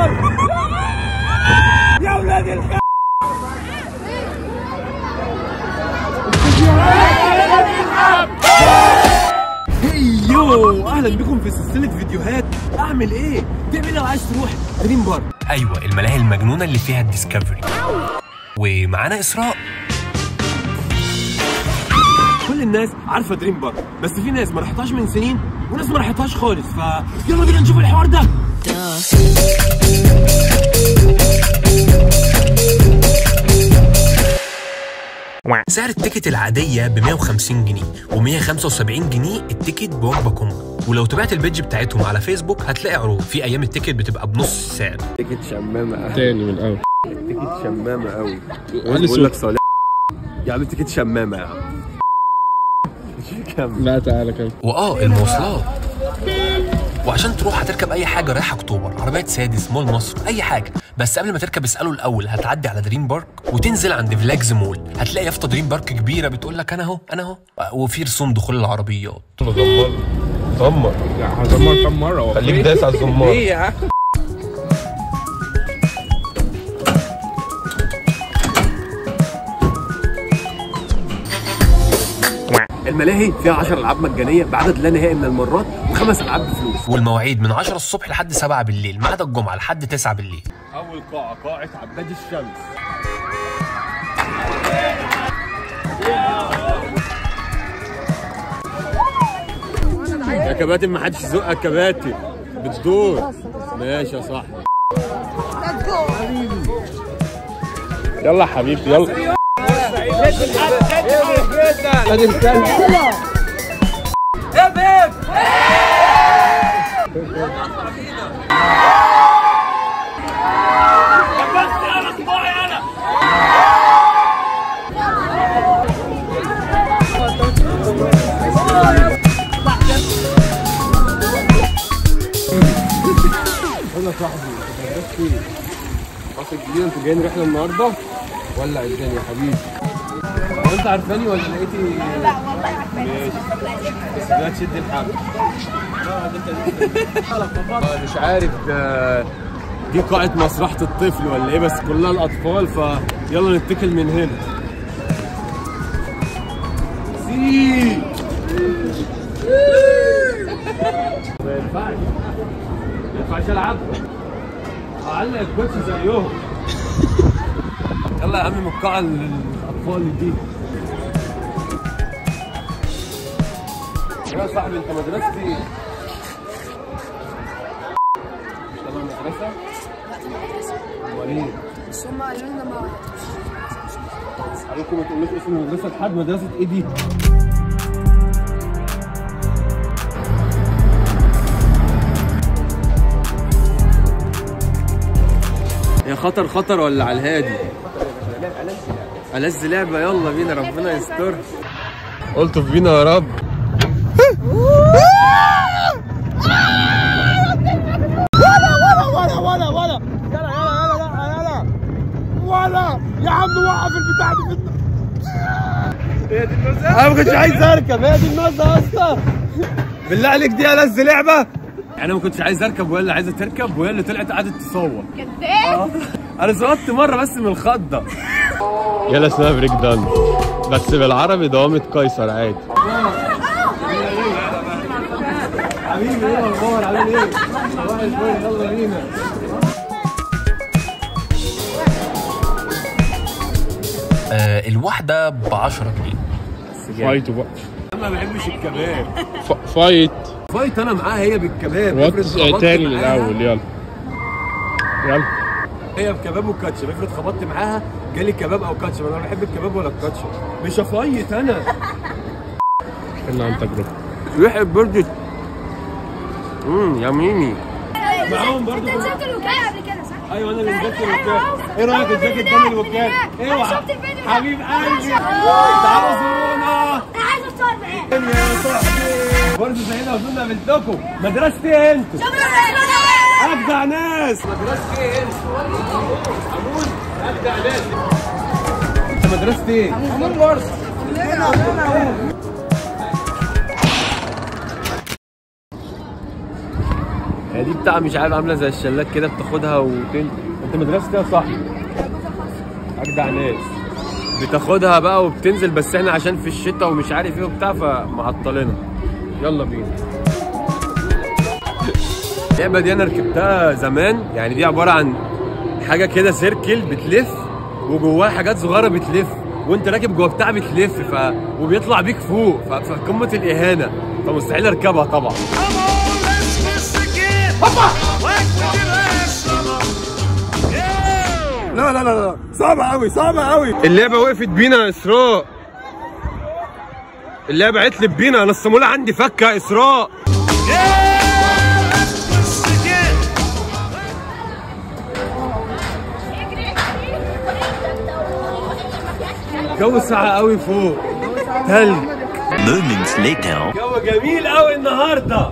بار يا ولاد الخ يو اهلا بكم في سلسله فيديوهات اعمل ايه تعمل ايه لو عايز تروح دريم بارك ايوه الملاهي المجنونه اللي فيها الديسكفري ومعانا اسراء كل الناس عارفه دريم بارك بس في ناس ما راحتهاش من سنين وناس ما راحتهاش خالص ف يلا بينا نشوف الحوار ده سعر التيكت العاديه ب 150 جنيه و175 جنيه التيكت بوجبه كومبو ولو تابعت البيج بتاعتهم على فيسبوك هتلاقي عروض في ايام التيكت بتبقى بنص السعر تيكت شمامه قوي تاني من الاول تيكت شمامه قوي علي بقول لك صوت. صالح يا عم تيكت شمامه يا عم مش كام لا تعالى كم واه المواصلات وعشان تروح هتركب اي حاجه رايحه اكتوبر عربيه سادس مول مصر اي حاجه بس قبل ما تركب اساله الاول هتعدي على دريم بارك وتنزل عند فلاجز مول هتلاقي يافطه دريم بارك كبيره بتقول لك انا اهو انا اهو وفي رسوم دخول العربيات زمر زمر لا هزمر كم مرة هو خليك دايس على الزمار ايه يا عم الملاهي فيها 10 العاب مجانيه بعدد لا نهائي من المرات وخمس العاب بفلوس والمواعيد من 10 الصبح لحد 7 بالليل ما عدا الجمعه لحد 9 بالليل اول قاعه قاعه عباد الشمس يا كباتن ما حدش يزق الكباتن بتدور ماشي يا صاحبي يلا يا حبيبي يلا مصر الجديدة انتوا جايين رحلة النهاردة؟ ولع الدنيا يا حبيبي هو انت عارفاني ولا لقيتي لا والله عارفه بس لا تشد الحبل آه، مش عارف آه، دي قاعة مسرحة الطفل ولا ايه بس كلها الأطفال فيلا نتكل من هنا سي ما ينفعش ما ينفعش ألعب أعلق الكوتش زيهم يلا يا عم من القاعة للأطفال دي يا صاحبي انت مدرستي ايه؟ طبعا مدرسة؟ امال ايه؟ بس هم قالوا لنا ما قالوا لكم ما تقولوش اسم المدرسة لحد مدرسة ايه دي؟ يا خطر خطر ولا على الهادي؟ ألذ لعبة يلا بينا ربنا يستر قلت في بينا يا رب ولا ولا ولا يلا يلا يلا يلا ولا يا عم وقف البتاع دي في هي دي النزهه انا ما كنتش عايز اركب هي دي النزهه اصلا بالله عليك دي ألذ لعبه انا ما كنتش عايز اركب وهي اللي عايزه تركب وهي اللي طلعت قعدت تصور كذاب انا سقطت مره بس من الخضه يلا اسمها بريك دانس بس بالعربي دوامة قيصر عادي حبيبي ايه الاخبار عامل ايه؟ صباح الفل يلا بينا آه الواحده ب 10 جنيه فايت بقى انا ما بحبش الكباب ف- فايت فايت انا معاها هي بالكباب وات افرض خبطت تاني معاها، الاول يلا يلا هي بكباب وكاتشب افرض خبطت معاها جالي كباب او كاتشب انا لا بحب الكباب ولا الكاتشب مش هفايت انا احنا عن تجربة يحب برضه امم يميني معاهم برضه انت نزلت الوكاله قبل كده صح؟ ايوه انا اللي نزلت أيوة، الوكاله أيوة. ايه رايك الجاكيت ده من الوكاله أنا اوعى شفت الفيديو ده. حبيب قلبي أنا تعالوا زورونا انا عايز اتصور معاك يا صاحبي برضه زينا وصلنا قابلتكم مدرستي ايه انت ابدع ناس مدرستي ايه انت عمود ابدع ناس انت مدرستي ايه عمود مرسى دي بتاع مش عارف عامله زي الشلات كده بتاخدها وتن... انت مدرستك يا صاحبي اجدع ناس بتاخدها بقى وبتنزل بس احنا عشان في الشتاء ومش عارف ايه وبتاع فمعطلينها يلا بينا اللعبه دي انا ركبتها زمان يعني دي عباره عن حاجه كده سيركل بتلف وجواها حاجات صغيره بتلف وانت راكب جوه بتاع بتلف ف... وبيطلع بيك فوق ف... فقمه الاهانه فمستحيل اركبها طبعا لا لا لا لا صعبة قوي صعبة قوي اللعبه وقفت بينا يا اسراء اللعبه عتلب بينا انا الصاموله عندي فكه يا اسراء جو ساعة قوي فوق تلج Moments later. جو جميل قوي النهارده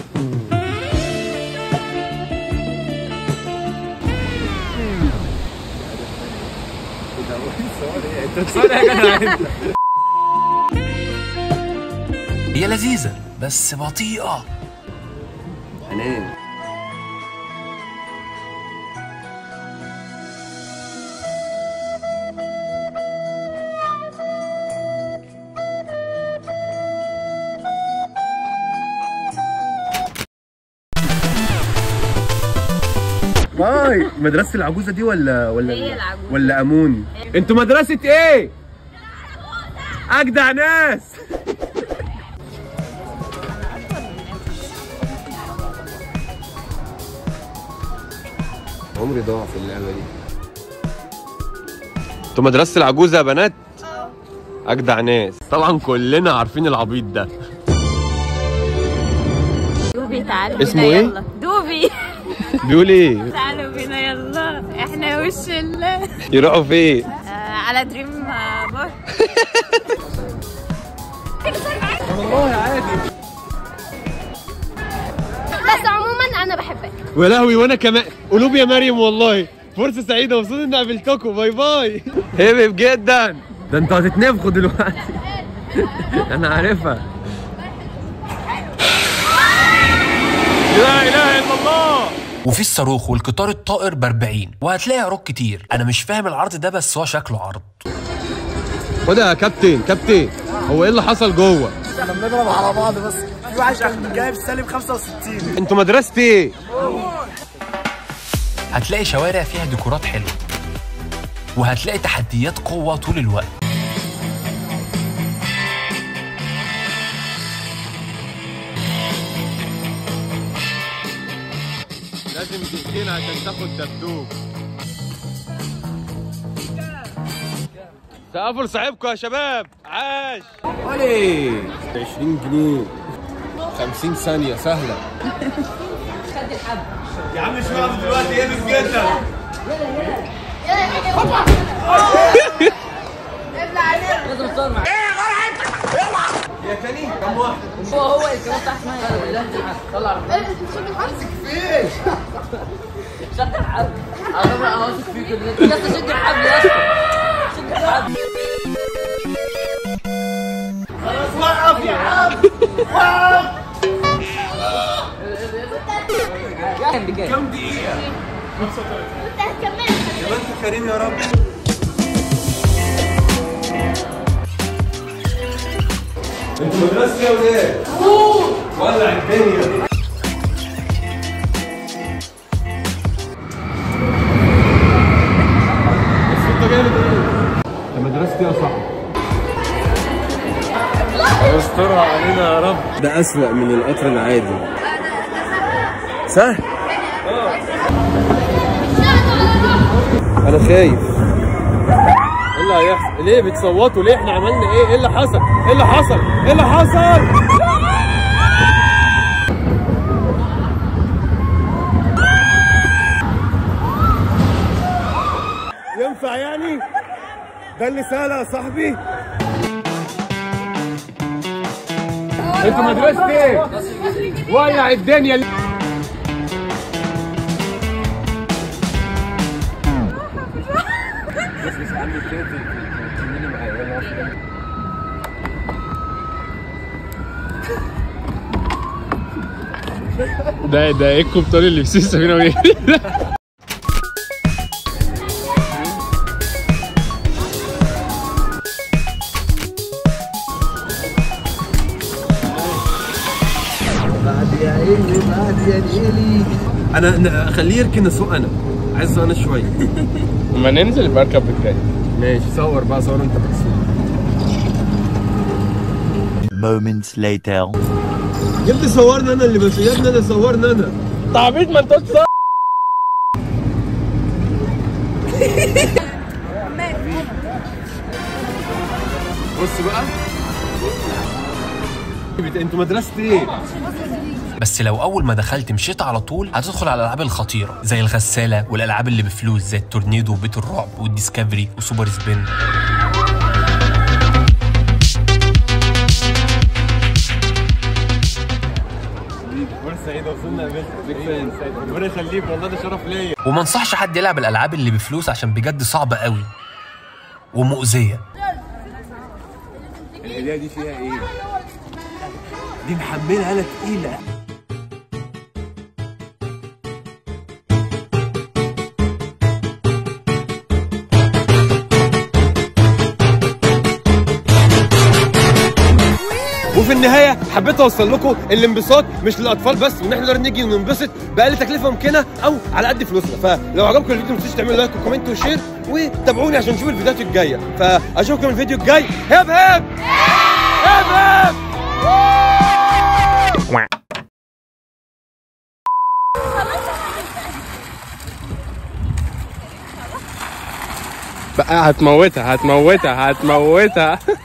انت بتصور يا جدع انت هي لذيذة بس بطيئة هنام باي مدرسة العجوزة دي ولا ولا هي العجوزة. ولا أموني انتوا مدرسة ايه؟ أجدع ناس عمري ضاع في اللعبة دي انتوا مدرسة العجوزة يا بنات؟ أجدع ناس طبعا كلنا عارفين العبيط ده دوبي تعالوا اسمه بينا إيه؟ يلا دوبي بيقول ايه؟ تعالوا بينا يلا احنا وش الله يروحوا فين؟ آه على دريم آه، بار بس عموما انا بحبك ويا لهوي وانا كمان قلوب يا مريم والله فرصة سعيدة مبسوط اني قابلتكم باي باي هبب جدا ده انتوا هتتنفخوا دلوقتي انا عارفها لا اله الا الله وفي الصاروخ والقطار الطائر ب 40 وهتلاقي عروض كتير انا مش فاهم العرض ده بس هو شكله عرض خد يا كابتن كابتن هو ايه اللي حصل جوه؟ لما بنضرب على بعض بس في واحد كان جايب سالب 65 انتوا مدرسة ايه؟ هتلاقي شوارع فيها ديكورات حلوه وهتلاقي تحديات قوه طول الوقت لازم دقيقتين عشان تاخد دبدوب سقفوا لصاحبكم يا شباب عاش علي 20 جنيه 50 ثانية سهلة يا عم مش وقت دلوقتي ايه جدا يا تاني كم واحد كم دقيقة؟ انت هتكمل يا انت كريم يا رب انتوا مدرسة يا ولاد ولع الدنيا بس انت جاي ايه؟ يا مدرستي يا صاحبي استرها علينا يا رب ده أسوأ من القطر العادي سهل انا خايف ايه اللي هيحصل ليه بتصوتوا ليه احنا عملنا ايه ايه اللي حصل ايه اللي حصل ايه اللي حصل ينفع يعني ده اللي سهل يا صاحبي انت مدرسة ايه؟ ولع الدنيا ده ده ايه الكوبتار اللي في السفينه ويجري ده انا أنا خليه يركن اسوق انا عايز اسوق انا شويه لما ننزل بركب بالجاي ماشي صور بقى صور انت بتسوق Moments later. يا ابني صورنا انا اللي بس يا ابني انا صورنا انا تعبيط ما انت قلت صح بص بقى انتوا مدرسة ايه؟ بس لو اول ما دخلت مشيت على طول هتدخل على الالعاب الخطيره زي الغساله والالعاب اللي بفلوس زي التورنيدو وبيت الرعب والديسكفري وسوبر سبين فرصة ايه ده وصلنا يا باشا ربنا يخليك والله ده شرف ليا وما انصحش حد يلعب الالعاب اللي بفلوس عشان بجد صعبه قوي ومؤذيه الهدية دي فيها ايه؟ دي محملها انا تقيلة وفي النهايه حبيت اوصل لكم الانبساط مش للاطفال بس وان احنا نقدر نيجي وننبسط باقل تكلفه ممكنه او على قد فلوسنا فلو عجبكم الفيديو ما تنسوش تعملوا لايك وكومنت وشير وتابعوني عشان نشوف الفيديوهات الجايه فاشوفكم الفيديو الجاي هب هب هب هب بقى هتموتها هتموتها هتموتها